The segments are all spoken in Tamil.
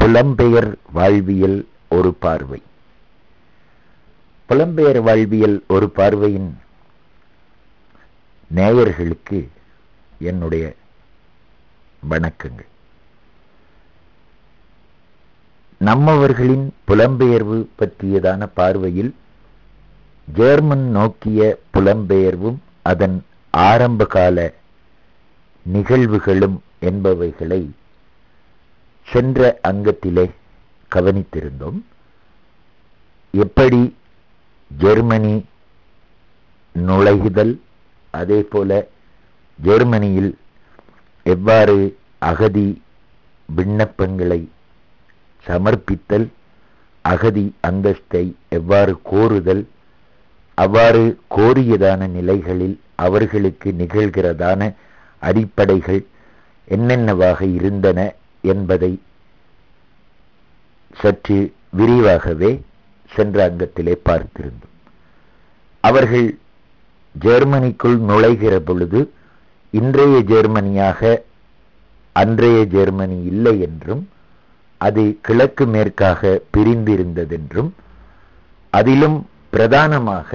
புலம்பெயர் வாழ்வியல் ஒரு பார்வை புலம்பெயர் வாழ்வியல் ஒரு பார்வையின் நேயர்களுக்கு என்னுடைய வணக்கங்கள் நம்மவர்களின் புலம்பெயர்வு பற்றியதான பார்வையில் ஜெர்மன் நோக்கிய புலம்பெயர்வும் அதன் ஆரம்பகால நிகழ்வுகளும் என்பவைகளை சென்ற அங்கத்திலே கவனித்திருந்தோம் எப்படி ஜெர்மனி நுழைகுதல் அதே போல ஜெர்மனியில் எவ்வாறு அகதி விண்ணப்பங்களை சமர்ப்பித்தல் அகதி அந்தஸ்தை எவ்வாறு கோருதல் அவ்வாறு கோரியதான நிலைகளில் அவர்களுக்கு நிகழ்கிறதான அடிப்படைகள் என்னென்னவாக இருந்தன என்பதை சற்று விரிவாகவே சென்ற அங்கத்திலே பார்த்திருந்தோம் அவர்கள் ஜெர்மனிக்குள் நுழைகிற பொழுது இன்றைய ஜெர்மனியாக அன்றைய ஜெர்மனி இல்லை என்றும் அது கிழக்கு மேற்காக பிரிந்திருந்ததென்றும் அதிலும் பிரதானமாக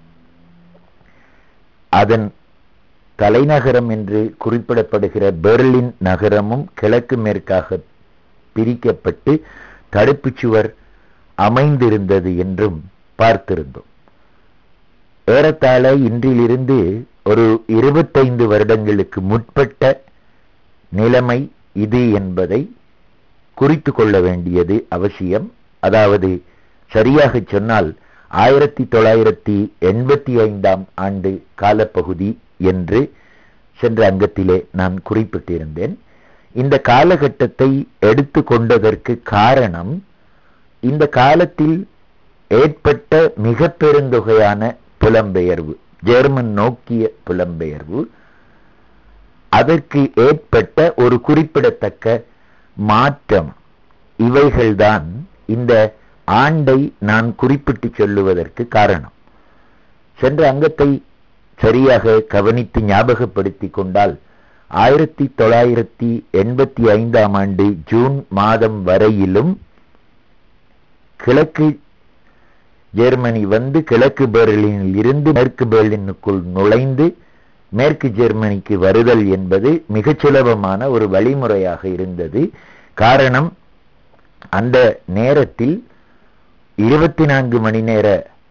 அதன் தலைநகரம் என்று குறிப்பிடப்படுகிற பெர்லின் நகரமும் கிழக்கு மேற்காக பிரிக்கப்பட்டு தடுப்புச் சுவர் அமைந்திருந்தது என்றும் பார்த்திருந்தோம் ஏறத்தாழ இன்றிலிருந்து ஒரு இருபத்தைந்து வருடங்களுக்கு முற்பட்ட நிலைமை இது என்பதை குறித்து கொள்ள வேண்டியது அவசியம் அதாவது சரியாக சொன்னால் ஆயிரத்தி தொள்ளாயிரத்தி எண்பத்தி ஐந்தாம் ஆண்டு காலப்பகுதி என்று சென்ற அங்கத்திலே நான் குறிப்பிட்டிருந்தேன் இந்த காலகட்டத்தை எடுத்து கொண்டதற்கு காரணம் இந்த காலத்தில் ஏற்பட்ட மிக பெருந்தொகையான புலம்பெயர்வு ஜெர்மன் நோக்கிய புலம்பெயர்வு அதற்கு ஏற்பட்ட ஒரு குறிப்பிடத்தக்க மாற்றம் இவைகள்தான் இந்த ஆண்டை நான் குறிப்பிட்டு சொல்லுவதற்கு காரணம் சென்ற அங்கத்தை சரியாக கவனித்து ஞாபகப்படுத்தி கொண்டால் ஆயிரத்தி தொள்ளாயிரத்தி எண்பத்தி ஐந்தாம் ஆண்டு ஜூன் மாதம் வரையிலும் கிழக்கு ஜெர்மனி வந்து கிழக்கு பெர்லினில் இருந்து மேற்கு பெர்லினுக்குள் நுழைந்து மேற்கு ஜெர்மனிக்கு வருதல் என்பது மிகச் சுலபமான ஒரு வழிமுறையாக இருந்தது காரணம் அந்த நேரத்தில் இருபத்தி நான்கு மணி நேர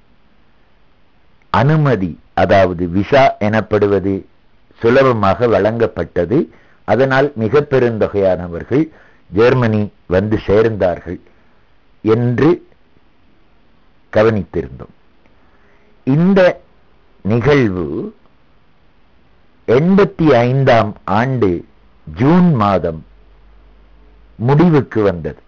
அனுமதி அதாவது விசா எனப்படுவது சுலபமாக வழங்கப்பட்டது அதனால் மிக பெருந்தொகையானவர்கள் ஜெர்மனி வந்து சேர்ந்தார்கள் என்று கவனித்திருந்தோம் இந்த நிகழ்வு எண்பத்தி ஐந்தாம் ஆண்டு ஜூன் மாதம் முடிவுக்கு வந்தது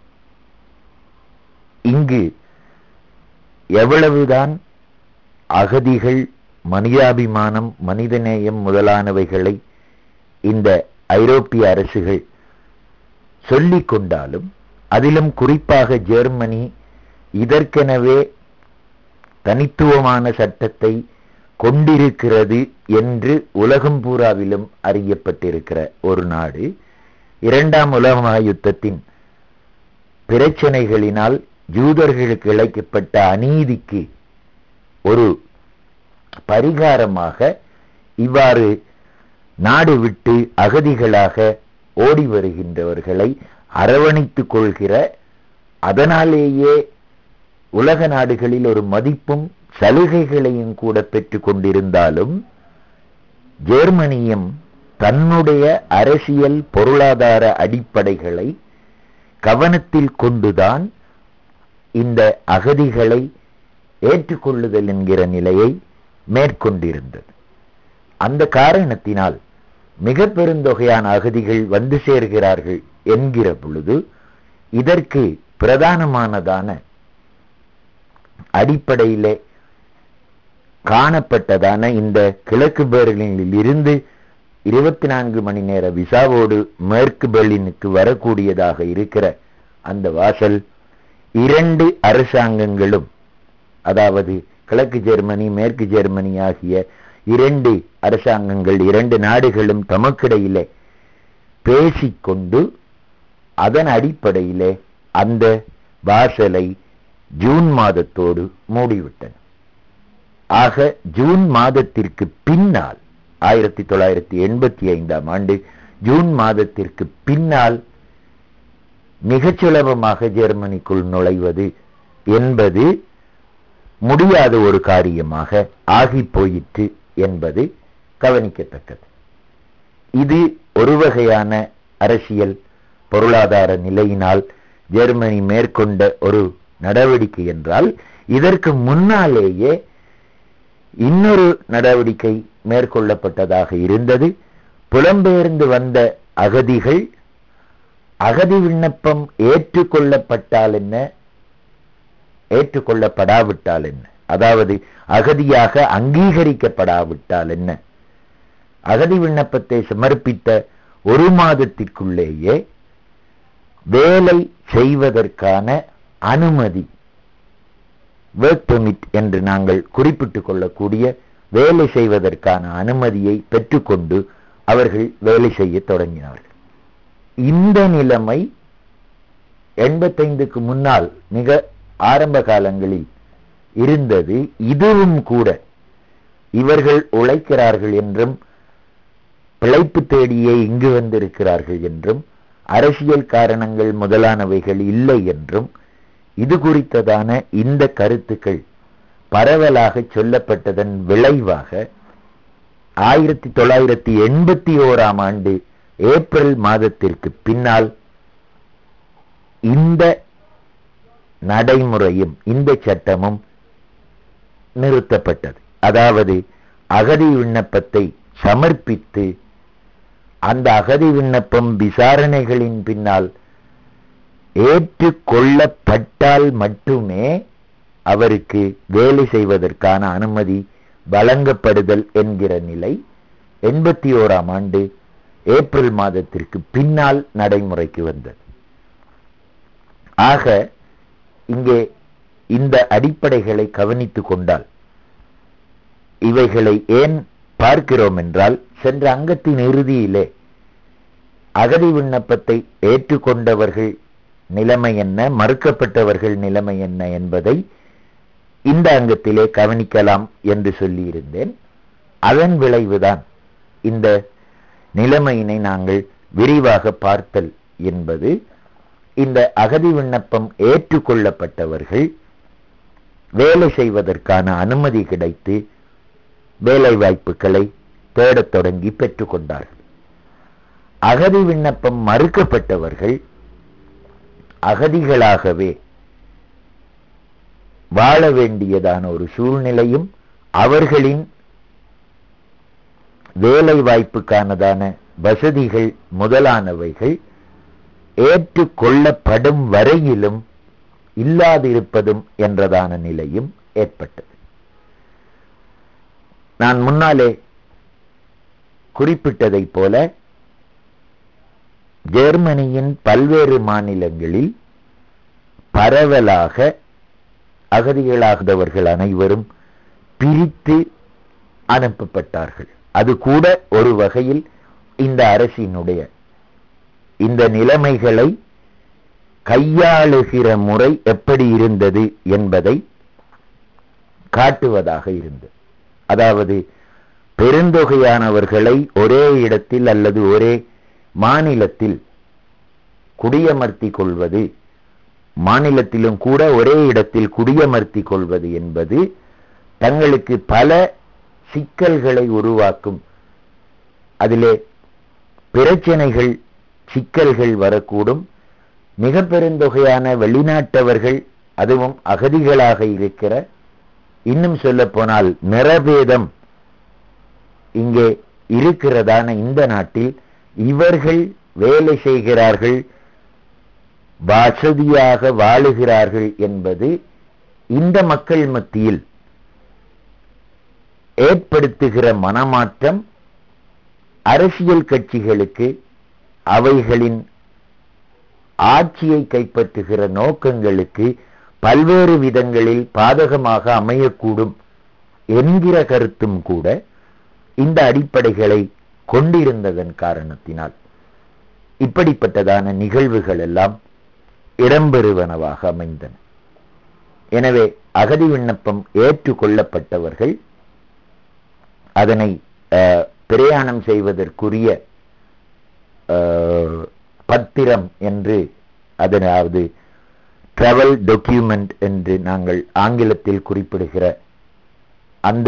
இங்கு எவ்வளவுதான் அகதிகள் மனிதாபிமானம் மனிதநேயம் முதலானவைகளை இந்த ஐரோப்பிய அரசுகள் சொல்லிக் கொண்டாலும் அதிலும் குறிப்பாக ஜெர்மனி இதற்கெனவே தனித்துவமான சட்டத்தை கொண்டிருக்கிறது என்று உலகம் பூராவிலும் அறியப்பட்டிருக்கிற ஒரு நாடு இரண்டாம் உலக யுத்தத்தின் பிரச்சனைகளினால் யூதர்களுக்கு இழைக்கப்பட்ட அநீதிக்கு ஒரு பரிகாரமாக இவ்வாறு நாடு விட்டு அகதிகளாக ஓடி வருகின்றவர்களை அரவணைத்துக் கொள்கிற அதனாலேயே உலக நாடுகளில் ஒரு மதிப்பும் சலுகைகளையும் கூட பெற்றுக் கொண்டிருந்தாலும் ஜெர்மனியும் தன்னுடைய அரசியல் பொருளாதார அடிப்படைகளை கவனத்தில் கொண்டுதான் இந்த அகதிகளை ஏற்றுக்கொள்ளுதல் என்கிற நிலையை மேற்கொண்டிருந்தது அந்த காரணத்தினால் மிக பெருந்தொகையான அகதிகள் வந்து சேர்கிறார்கள் என்கிற பொழுது இதற்கு பிரதானமானதான அடிப்படையிலே காணப்பட்டதான இந்த கிழக்கு பெர்லினில் இருந்து இருபத்தி நான்கு மணி நேர விசாவோடு மேற்கு பெர்லினுக்கு வரக்கூடியதாக இருக்கிற அந்த வாசல் இரண்டு அரசாங்கங்களும் அதாவது கிழக்கு ஜெர்மனி மேற்கு ஜெர்மனி ஆகிய இரண்டு அரசாங்கங்கள் இரண்டு நாடுகளும் தமக்கிடையிலே பேசிக்கொண்டு அதன் அடிப்படையிலே அந்த வாசலை ஜூன் மாதத்தோடு மூடிவிட்டன ஆக ஜூன் மாதத்திற்கு பின்னால் ஆயிரத்தி தொள்ளாயிரத்தி எண்பத்தி ஐந்தாம் ஆண்டு ஜூன் மாதத்திற்கு பின்னால் மிகச் சுலபமாக ஜெர்மனிக்குள் நுழைவது என்பது முடியாத ஒரு காரியமாக ஆகி போயிற்று என்பது கவனிக்கத்தக்கது இது ஒரு வகையான அரசியல் பொருளாதார நிலையினால் ஜெர்மனி மேற்கொண்ட ஒரு நடவடிக்கை என்றால் இதற்கு முன்னாலேயே இன்னொரு நடவடிக்கை மேற்கொள்ளப்பட்டதாக இருந்தது புலம்பெயர்ந்து வந்த அகதிகள் அகதி விண்ணப்பம் ஏற்றுக்கொள்ளப்பட்டால் என்ன ஏற்றுக்கொள்ளப்படாவிட்டால் என்ன அதாவது அகதியாக அங்கீகரிக்கப்படாவிட்டால் என்ன அகதி விண்ணப்பத்தை சமர்ப்பித்த ஒரு மாதத்திற்குள்ளேயே வேலை செய்வதற்கான அனுமதி ஒர்க் பெர்மிட் என்று நாங்கள் குறிப்பிட்டுக் கொள்ளக்கூடிய வேலை செய்வதற்கான அனுமதியை பெற்றுக்கொண்டு அவர்கள் வேலை செய்ய தொடங்கினார்கள் இந்த நிலைமை எண்பத்தைந்துக்கு முன்னால் மிக ஆரம்ப காலங்களில் இருந்தது இதுவும் கூட இவர்கள் உழைக்கிறார்கள் என்றும் பிழைப்பு தேடியே இங்கு வந்திருக்கிறார்கள் என்றும் அரசியல் காரணங்கள் முதலானவைகள் இல்லை என்றும் இது குறித்ததான இந்த கருத்துக்கள் பரவலாக சொல்லப்பட்டதன் விளைவாக ஆயிரத்தி தொள்ளாயிரத்தி எண்பத்தி ஓராம் ஆண்டு ஏப்ரல் மாதத்திற்கு பின்னால் இந்த நடைமுறையும் இந்த சட்டமும் நிறுத்தப்பட்டது அதாவது அகதி விண்ணப்பத்தை சமர்ப்பித்து அந்த அகதி விண்ணப்பம் விசாரணைகளின் பின்னால் ஏற்றுக்கொள்ளப்பட்டால் மட்டுமே அவருக்கு வேலை செய்வதற்கான அனுமதி வழங்கப்படுதல் என்கிற நிலை எண்பத்தி ஓராம் ஆண்டு ஏப்ரல் மாதத்திற்கு பின்னால் நடைமுறைக்கு வந்தது ஆக இங்கே இந்த அடிப்படைகளை கவனித்துக் கொண்டால் இவைகளை ஏன் பார்க்கிறோம் என்றால் சென்ற அங்கத்தின் இறுதியிலே அகதி விண்ணப்பத்தை ஏற்றுக்கொண்டவர்கள் நிலைமை என்ன மறுக்கப்பட்டவர்கள் நிலைமை என்ன என்பதை இந்த அங்கத்திலே கவனிக்கலாம் என்று சொல்லியிருந்தேன் அதன் விளைவுதான் இந்த நிலைமையினை நாங்கள் விரிவாக பார்த்தல் என்பது இந்த அகதி விண்ணப்பம் ஏற்றுக்கொள்ளப்பட்டவர்கள் வேலை செய்வதற்கான அனுமதி கிடைத்து வேலை வாய்ப்புகளை தேடத் தொடங்கி பெற்றுக்கொண்டார்கள் அகதி விண்ணப்பம் மறுக்கப்பட்டவர்கள் அகதிகளாகவே வாழ வேண்டியதான ஒரு சூழ்நிலையும் அவர்களின் வேலை வாய்ப்புக்கானதான வசதிகள் முதலானவைகள் ஏற்றுக்கொள்ளப்படும் வரையிலும் இல்லாதிருப்பதும் என்றதான நிலையும் ஏற்பட்டது நான் முன்னாலே குறிப்பிட்டதைப் போல ஜெர்மனியின் பல்வேறு மாநிலங்களில் பரவலாக அகதிகளாகதவர்கள் அனைவரும் பிரித்து அனுப்பப்பட்டார்கள் அது கூட ஒரு வகையில் இந்த அரசினுடைய இந்த நிலைமைகளை கையாளுகிற முறை எப்படி இருந்தது என்பதை காட்டுவதாக இருந்தது அதாவது பெருந்தொகையானவர்களை ஒரே இடத்தில் அல்லது ஒரே மாநிலத்தில் குடியமர்த்தி கொள்வது மாநிலத்திலும் கூட ஒரே இடத்தில் குடியமர்த்தி கொள்வது என்பது தங்களுக்கு பல சிக்கல்களை உருவாக்கும் அதிலே பிரச்சனைகள் சிக்கல்கள் வரக்கூடும் மிக பெருந்தொகையான வெளிநாட்டவர்கள் அதுவும் அகதிகளாக இருக்கிற இன்னும் சொல்ல போனால் நிறபேதம் இங்கே இருக்கிறதான இந்த நாட்டில் இவர்கள் வேலை செய்கிறார்கள் வசதியாக வாழுகிறார்கள் என்பது இந்த மக்கள் மத்தியில் ஏற்படுத்துகிற மனமாற்றம் அரசியல் கட்சிகளுக்கு அவைகளின் ஆட்சியை கைப்பற்றுகிற நோக்கங்களுக்கு பல்வேறு விதங்களில் பாதகமாக அமையக்கூடும் என்கிற கருத்தும் கூட இந்த அடிப்படைகளை கொண்டிருந்ததன் காரணத்தினால் இப்படிப்பட்டதான நிகழ்வுகள் எல்லாம் இடம்பெறுவனவாக அமைந்தன எனவே அகதி விண்ணப்பம் ஏற்றுக்கொள்ளப்பட்டவர்கள் அதனை அஹ், பிரயாணம் செய்வதற்குரிய அஹ், பத்திரம் என்று அதனாவது டிராவல் டாக்குமெண்ட் என்று நாங்கள் ஆங்கிலத்தில் குறிப்பிடுகிற அந்த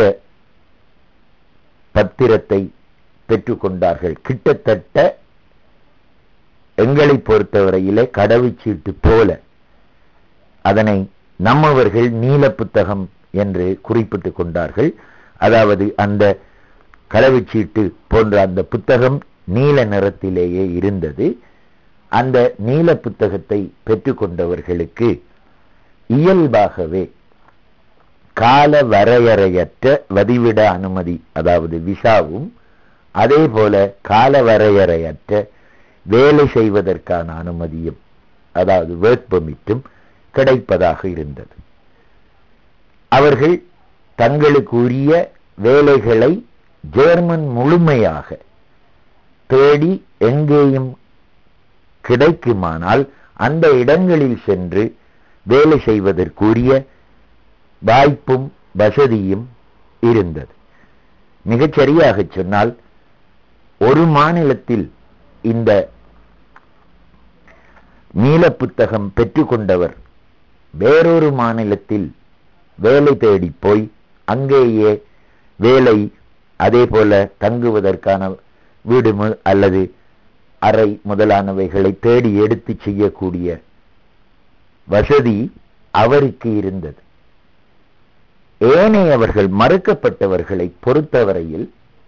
பத்திரத்தை பெற்றுக்கொண்டார்கள் கிட்டத்தட்ட எங்களை பொறுத்தவரையிலே கடவுச்சீட்டு போல அதனை நம்மவர்கள் நீல புத்தகம் என்று குறிப்பிட்டுக் கொண்டார்கள் அதாவது அந்த கடவுச்சீட்டு போன்ற அந்த புத்தகம் நீல நிறத்திலேயே இருந்தது அந்த நீல புத்தகத்தை பெற்றுக்கொண்டவர்களுக்கு இயல்பாகவே கால வரையறையற்ற வதிவிட அனுமதி அதாவது விசாவும் அதே போல கால வரையறையற்ற வேலை செய்வதற்கான அனுமதியும் அதாவது ஒர்க் பெர்மிட்டும் கிடைப்பதாக இருந்தது அவர்கள் தங்களுக்கு உரிய வேலைகளை ஜெர்மன் முழுமையாக தேடி எங்கேயும் கிடைக்குமானால் அந்த இடங்களில் சென்று வேலை செய்வதற்குரிய வாய்ப்பும் வசதியும் இருந்தது மிகச் சரியாக சொன்னால் ஒரு மாநிலத்தில் இந்த நீல புத்தகம் பெற்றுக்கொண்டவர் வேறொரு மாநிலத்தில் வேலை தேடி போய் அங்கேயே வேலை அதே போல தங்குவதற்கான வீடு மு- அல்லது அறை முதலானவைகளை தேடி எடுத்து செய்யக்கூடிய வசதி அவருக்கு இருந்தது ஏனையவர்கள் மறுக்கப்பட்டவர்களை பொறுத்தவரையில்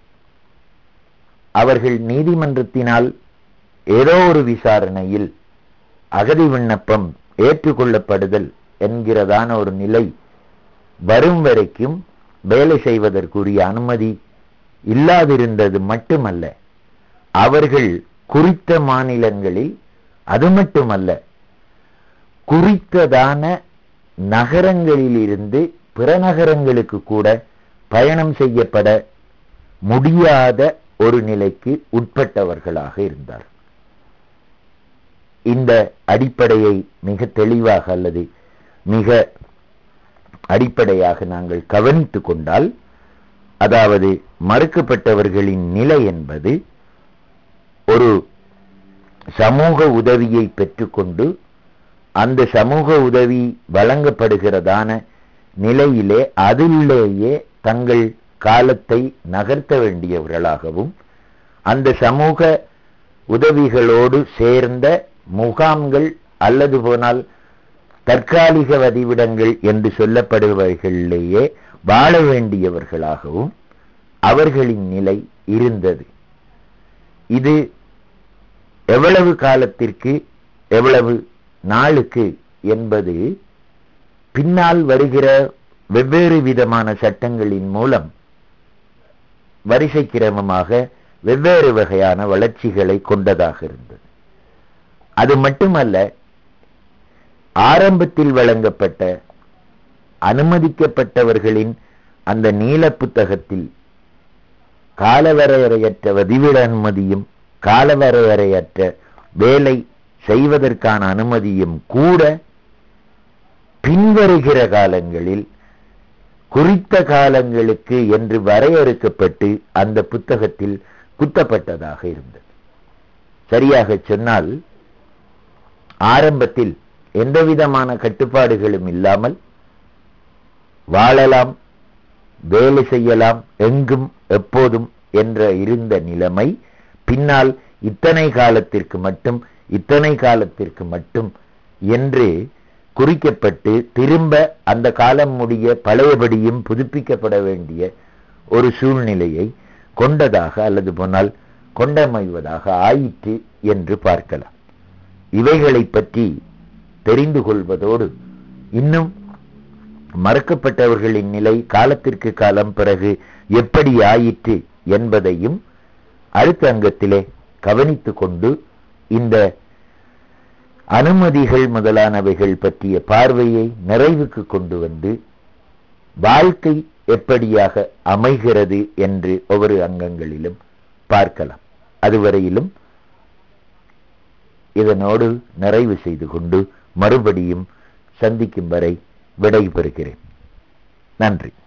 அவர்கள் நீதிமன்றத்தினால் ஏதோ ஒரு விசாரணையில் அகதி விண்ணப்பம் ஏற்றுக்கொள்ளப்படுதல் என்கிறதான ஒரு நிலை வரும் வரைக்கும் வேலை செய்வதற்குரிய அனுமதி இல்லாதிருந்தது மட்டுமல்ல அவர்கள் குறித்த மாநிலங்களில் அது மட்டுமல்ல குறித்ததான நகரங்களில் இருந்து பிற நகரங்களுக்கு கூட பயணம் செய்யப்பட முடியாத ஒரு நிலைக்கு உட்பட்டவர்களாக இருந்தார் இந்த அடிப்படையை மிக தெளிவாக அல்லது மிக அடிப்படையாக நாங்கள் கவனித்துக் கொண்டால் அதாவது மறுக்கப்பட்டவர்களின் நிலை என்பது ஒரு சமூக உதவியை பெற்றுக்கொண்டு அந்த சமூக உதவி வழங்கப்படுகிறதான நிலையிலே அதிலேயே தங்கள் காலத்தை நகர்த்த வேண்டியவர்களாகவும் அந்த சமூக உதவிகளோடு சேர்ந்த முகாம்கள் அல்லது போனால் தற்காலிக வதிவிடங்கள் என்று சொல்லப்படுபவைகளிலேயே வாழ வேண்டியவர்களாகவும் அவர்களின் நிலை இருந்தது இது எவ்வளவு காலத்திற்கு எவ்வளவு நாளுக்கு என்பது பின்னால் வருகிற வெவ்வேறு விதமான சட்டங்களின் மூலம் வரிசை கிரமமாக வெவ்வேறு வகையான வளர்ச்சிகளை கொண்டதாக இருந்தது அது மட்டுமல்ல ஆரம்பத்தில் வழங்கப்பட்ட அனுமதிக்கப்பட்டவர்களின் அந்த நீல புத்தகத்தில் காலவரையறையற்ற வதிவிட அனுமதியும் காலவரையறையற்ற வேலை செய்வதற்கான அனுமதியும் கூட பின்வருகிற காலங்களில் குறித்த காலங்களுக்கு என்று வரையறுக்கப்பட்டு அந்த புத்தகத்தில் குத்தப்பட்டதாக இருந்தது சரியாக சொன்னால் ஆரம்பத்தில் எந்தவிதமான கட்டுப்பாடுகளும் இல்லாமல் வாழலாம் வேலை செய்யலாம் எங்கும் எப்போதும் என்ற இருந்த நிலைமை பின்னால் இத்தனை காலத்திற்கு மட்டும் இத்தனை காலத்திற்கு மட்டும் என்று குறிக்கப்பட்டு திரும்ப அந்த காலம் முடிய பழையபடியும் புதுப்பிக்கப்பட வேண்டிய ஒரு சூழ்நிலையை கொண்டதாக அல்லது போனால் கொண்டமைவதாக ஆயிற்று என்று பார்க்கலாம் இவைகளை பற்றி தெரிந்து கொள்வதோடு இன்னும் மறுக்கப்பட்டவர்களின் நிலை காலத்திற்கு காலம் பிறகு எப்படி ஆயிற்று என்பதையும் அடுத்த அங்கத்திலே கவனித்துக் கொண்டு இந்த அனுமதிகள் முதலானவைகள் பற்றிய பார்வையை நிறைவுக்கு கொண்டு வந்து வாழ்க்கை எப்படியாக அமைகிறது என்று ஒவ்வொரு அங்கங்களிலும் பார்க்கலாம் அதுவரையிலும் இதனோடு நிறைவு செய்து கொண்டு மறுபடியும் சந்திக்கும் வரை விடை பெறுகிறேன் நன்றி